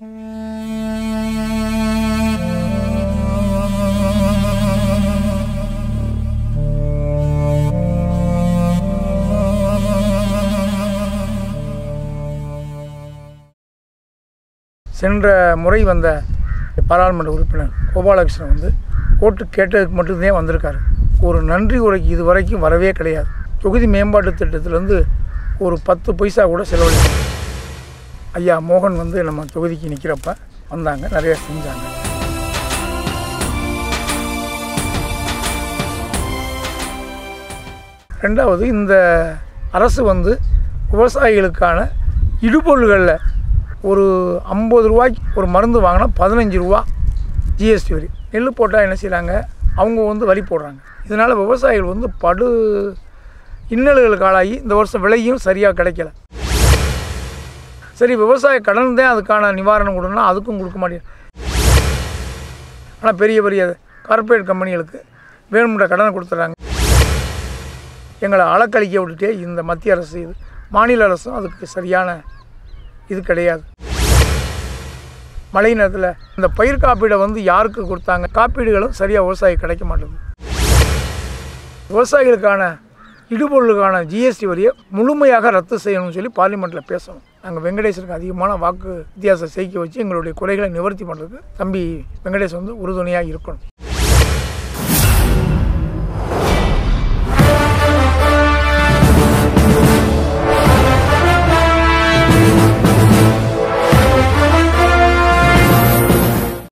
சென்ற முறை வந்த பாராளுமன்ற உறுப்பினர் கோபாலகிருஷ்ணன் வந்து ஓட்டு கேட்டதுக்கு மட்டும்தான் வந்திருக்காரு ஒரு நன்றி உரைக்கு இது வரைக்கும் வரவே கிடையாது தொகுதி மேம்பாட்டு திட்டத்திலேருந்து ஒரு பத்து பைசா கூட செலவழிக்க ஐயா மோகன் வந்து நம்ம தொகுதிக்கு நிற்கிறப்ப வந்தாங்க நிறைய செஞ்சாங்க ரெண்டாவது இந்த அரசு வந்து விவசாயிகளுக்கான இடுபொருள்களில் ஒரு ஐம்பது ரூபாய்க்கு ஒரு மருந்து வாங்கினா பதினஞ்சு ரூபா ஜிஎஸ்டி வரி நெல் போட்டால் என்ன செய்கிறாங்க அவங்க வந்து வரி போடுறாங்க இதனால் விவசாயிகள் வந்து படு இன்னல்களுக்கு ஆளாகி இந்த வருஷம் விலையும் சரியாக கிடைக்கல சரி விவசாய கடன் தான் அதுக்கான நிவாரணம் கொடுனா அதுக்கும் கொடுக்க மாட்டேன் ஆனால் பெரிய பெரிய கார்ப்பரேட் கம்பெனிகளுக்கு வேணும்ன்ற கடனை கொடுத்துட்றாங்க எங்களை அளக்களிக்க விட்டுட்டே இந்த மத்திய அரசு இது மாநில அரசும் அதுக்கு சரியான இது கிடையாது மழை நேரத்தில் இந்த பயிர் காப்பீடை வந்து யாருக்கு கொடுத்தாங்க காப்பீடுகளும் சரியாக விவசாயி கிடைக்க மாட்டேங்குது விவசாயிகளுக்கான இடுபொருளுக்கான ஜிஎஸ்டி வரியை முழுமையாக ரத்து செய்யணும்னு சொல்லி பார்லிமெண்ட்டில் பேசணும் நாங்கள் வெங்கடேசனுக்கு அதிகமான வாக்கு வித்தியாசம் ஜெயிக்க வச்சு எங்களுடைய குறைகளை நிவர்த்தி பண்ணுறதுக்கு தம்பி வெங்கடேஷ் வந்து உறுதுணையாக இருக்கணும்